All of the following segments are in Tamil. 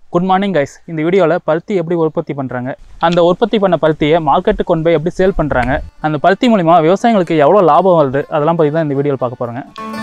குட் மார்னிங் கைஸ் இந்த வீடியோவில் பருத்தி எப்படி உற்பத்தி பண்ணுறாங்க அந்த உற்பத்தி பண்ண பருத்தியை மார்க்கெட்டுக்கு கொண்டு போய் எப்படி சேல் பண்ணுறாங்க அந்த பருத்தி மூலிமா விவசாயிகளுக்கு எவ்வளோ லாபம் வருது அதெல்லாம் பற்றி தான் இந்த வீடியோவில் பார்க்க போகிறோங்க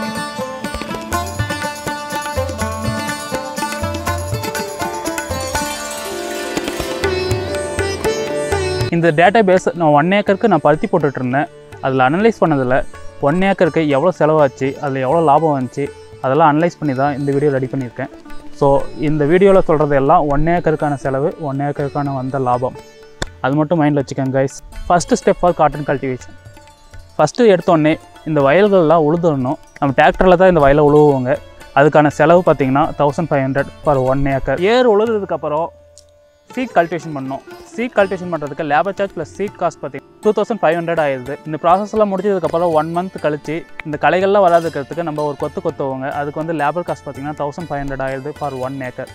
இந்த டேட்டா பேஸ் நான் ஒன் ஏக்கருக்கு நான் பருத்தி போட்டுட்டு இருந்தேன் அதில் அனலைஸ் பண்ணதில் ஒன் ஏக்கருக்கு எவ்வளோ செலவாச்சு அதில் எவ்வளோ லாபம் வந்துச்சு அதெல்லாம் அனலைஸ் பண்ணி தான் இந்த வீடியோ ரெடி பண்ணியிருக்கேன் ஸோ இந்த வீடியோவில் சொல்கிறது எல்லாம் ஒன் ஏக்கருக்கான செலவு ஒன் ஏக்கருக்கான வந்த லாபம் அது மட்டும் மைண்டில் வச்சுக்கோங்க guys first step for cotton cultivation first எடுத்தோடனே இந்த வயல்கள்லாம் உழுதுடணும் நம்ம டிராக்டரில் தான் இந்த வயலை உழுவுவோங்க அதுக்கான செலவு பார்த்தீங்கன்னா thousand five hundred per one acre ஏர் உழுதுறதுக்கப்புறம் சீட் கல்டிவேஷன் பண்ணோம் சீட் கல்டிவேஷன் பண்ணுறதுக்கு labour charge plus seed cost பார்த்தீங்கன்னா டூ தௌசண்ட் ஃபைவ் ஹண்ட்ரட் ஆயிடுது இந்த ப்ராசஸ்லாம் முடிச்சதுக்கப்புறம் ஒன் மந்த் கழிச்சு இந்த களைகள்லாம் வராதுக்கிறதுக்கு நம்ம ஒரு கொத்து கொத்துவோங்க அதுக்கு வந்து லேபர் காஸ்ட் பார்த்தீங்கன்னா தௌசண்ட் ஃபைவ் ஹண்ட்ரட் ஆயிடுது ஃபார் ஒன் ஏக்கர்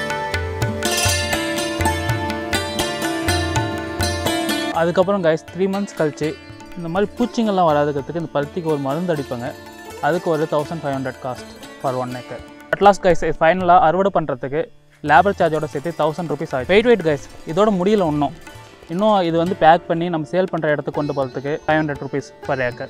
அதுக்கப்புறம் கைஸ் த்ரீ மந்த்ஸ் கழிச்சு இந்த மாதிரி பூச்சிங்கெல்லாம் வராதுக்கிறதுக்கு இந்த பருத்திக்கு ஒரு மருந்து அடிப்பாங்க அதுக்கு ஒரு thousand five hundred cost for one acre at last guys ஃபைனலாக அறுவடை பண்ணுறதுக்கு லேபர் சார்ஜோட சேர்த்து தௌசண்ட் ருபீஸ் ஆகும் வெயிட் வெயிட் கைஸ் இதோட முடியல இன்னும் இன்னும் இது வந்து பேக் பண்ணி நம்ம சேல் பண்ணுற இடத்துக்கு கொண்டு போகிறதுக்கு five hundred rupees per acre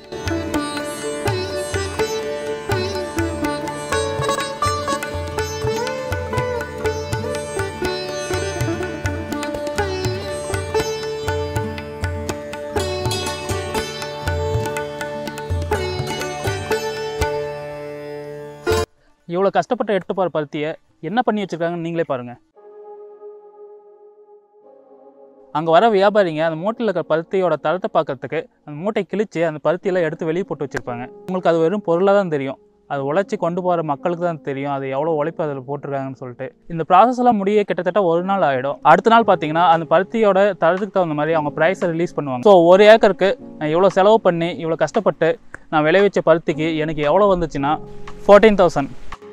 இவ்வளோ கஷ்டப்பட்டு எடுத்து போகிற பருத்தியை என்ன பண்ணி வச்சுருக்காங்கன்னு நீங்களே பாருங்கள் அங்கே வர வியாபாரிங்க அந்த மூட்டையில் இருக்கிற பருத்தியோட தரத்தை பார்க்கறதுக்கு அந்த மூட்டை கிழிச்சு அந்த பருத்தியெல்லாம் எடுத்து வெளியே போட்டு வச்சுருப்பாங்க உங்களுக்கு அது வெறும் பொருளாக தான் தெரியும் அது உழைச்சி கொண்டு போகிற மக்களுக்கு தான் தெரியும் அது எவ்வளோ உழைப்பு அதில் போட்டிருக்காங்கன்னு சொல்லிட்டு இந்த ப்ராசஸ் எல்லாம் முடிய கிட்டத்தட்ட ஒரு நாள் ஆகிடும் அடுத்த நாள் பார்த்தீங்கன்னா அந்த பருத்தியோட தரத்துக்கு தகுந்த மாதிரி அவங்க ப்ரைஸை ரிலீஸ் பண்ணுவாங்க ஸோ ஒரு ஏக்கருக்கு நான் இவ்வளோ செலவு பண்ணி இவ்வளோ கஷ்டப்பட்டு நான் விளைவிச்ச பருத்திக்கு எனக்கு எவ்வளோ வந்துச்சுன்னா ஃபோர்டீன் தௌசண்ட்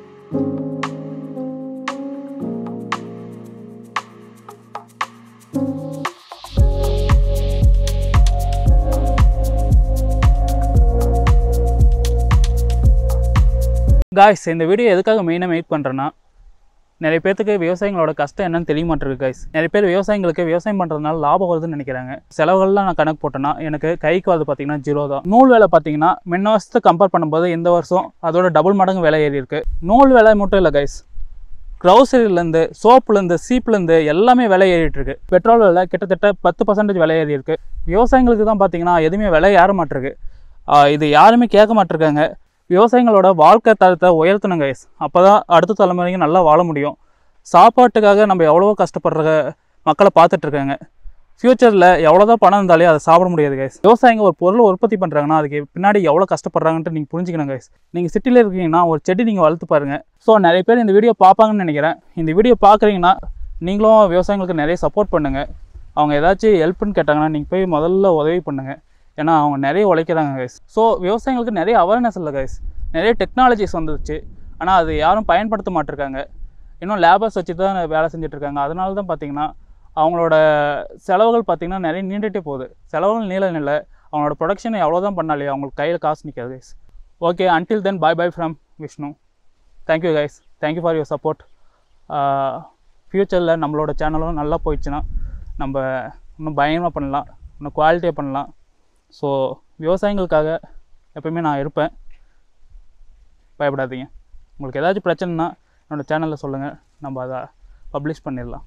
காய்ஸ் இந்த வீடியோ எதுக்காக மெயினாக மேக் பண்ணுறேன்னா நிறைய பேர்த்துக்கு விவசாயிகளோட கஷ்டம் என்னன்னு தெரிய மாட்டேருக்கு காய்ஸ் நிறைய பேர் விவசாயிகளுக்கு விவசாயம் பண்ணுறதுனால லாபம் வருதுன்னு நினைக்கிறாங்க செலவுகள்லாம் நான் கணக்கு போட்டேன்னா எனக்கு கைக்கு வந்து பார்த்தீங்கன்னா ஜீரோ தான் நூல் வேலை பார்த்தீங்கன்னா முன்ன வருஷத்தை கம்பேர் பண்ணும்போது இந்த வருஷம் அதோட டபுள் மடங்கு விலை ஏறி இருக்கு நூல் வேலை மட்டும் இல்லை கைஸ் க்ரௌசரிலேருந்து சோப்புலேருந்து சீப்லேருந்து எல்லாமே விலை ஏறிட்டு இருக்கு பெட்ரோல் விலை கிட்டத்தட்ட பத்து பர்சன்டேஜ் விலை ஏறி இருக்கு விவசாயிகளுக்கு தான் பார்த்தீங்கன்னா எதுவுமே விலை ஏற மாட்டிருக்கு ஆஹ் இது யாருமே கேட்க மாட்டிருக்காங்க விவசாயிகளோட வாழ்க்கை தரத்தை உயர்த்தணும் கைஸ் அப்போ தான் அடுத்த தலைமுறைக்கு நல்லா வாழ முடியும் சாப்பாட்டுக்காக நம்ம எவ்வளவோ கஷ்டப்படுற மக்களை பார்த்துட்டு இருக்காங்க ஃப்யூச்சரில் எவ்வளோதான் பணம் இருந்தாலே அதை சாப்பிட முடியாது கைஸ் விவசாயிங்க ஒரு பொருளை உற்பத்தி பண்ணுறாங்கன்னா அதுக்கு பின்னாடி எவ்வளோ கஷ்டப்படுறாங்கன்ட்டு நீங்கள் புரிஞ்சுக்கணும் கைஸ் நீங்கள் சிட்டியில் இருக்கீங்கன்னா ஒரு செடி நீங்கள் வளர்த்து பாருங்கள் ஸோ நிறைய பேர் இந்த வீடியோ பார்ப்பாங்கன்னு நினைக்கிறேன் இந்த வீடியோ பார்க்குறீங்கன்னா நீங்களும் விவசாயிங்களுக்கு நிறைய சப்போர்ட் பண்ணுங்கள் அவங்க ஏதாச்சும் ஹெல்ப்னு கேட்டாங்கன்னா நீங்கள் போய் முதல்ல உதவி பண்ணுங்கள் ஏன்னா அவங்க நிறைய உழைக்கிறாங்க கைஸ் ஸோ விவசாயிகளுக்கு நிறைய அவேர்னஸ் இல்லை கைஸ் நிறைய டெக்னாலஜிஸ் வந்துருச்சு ஆனால் அது யாரும் பயன்படுத்த மாட்டிருக்காங்க இன்னும் லேபர்ஸ் வச்சு தான் வேலை செஞ்சுட்டு இருக்காங்க அதனால தான் பார்த்தீங்கன்னா அவங்களோட செலவுகள் பார்த்தீங்கன்னா நிறைய நீண்டுகிட்டே போகுது செலவுகள் நீள நில அவங்களோட ப்ரொடக்ஷன் எவ்வளோ தான் பண்ணாலே அவங்களுக்கு கையில் காசு நிற்காது guys okay until then bye bye from Vishnu thank you guys thank you for your support ஃப்யூச்சரில் நம்மளோட சேனலும் நல்லா போயிடுச்சுன்னா நம்ம இன்னும் பயங்கரமாக பண்ணலாம் இன்னும் குவாலிட்டியாக பண்ணலாம் ஸோ விவசாயிகளுக்காக எப்பயுமே நான் இருப்பேன் பயப்படாதீங்க உங்களுக்கு ஏதாச்சும் பிரச்சனைனா என்னோடய சேனலில் சொல்லுங்கள் நம்ம அதை பப்ளிஷ் பண்ணிடலாம்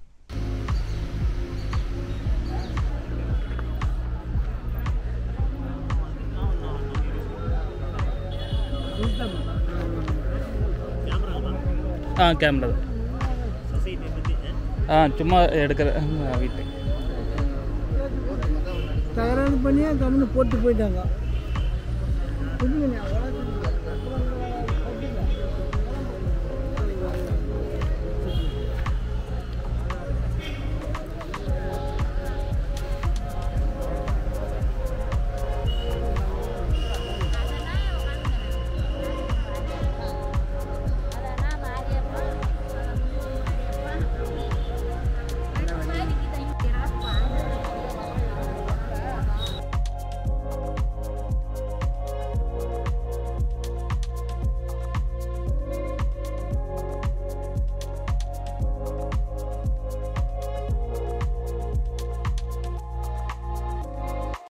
ஆ கேமரா தான் ஆ சும்மா எடுக்கிற வீட்டுக்கு தகராறு பண்ணி கம்முன்னு போட்டு போயிட்டாங்க புரியுங்க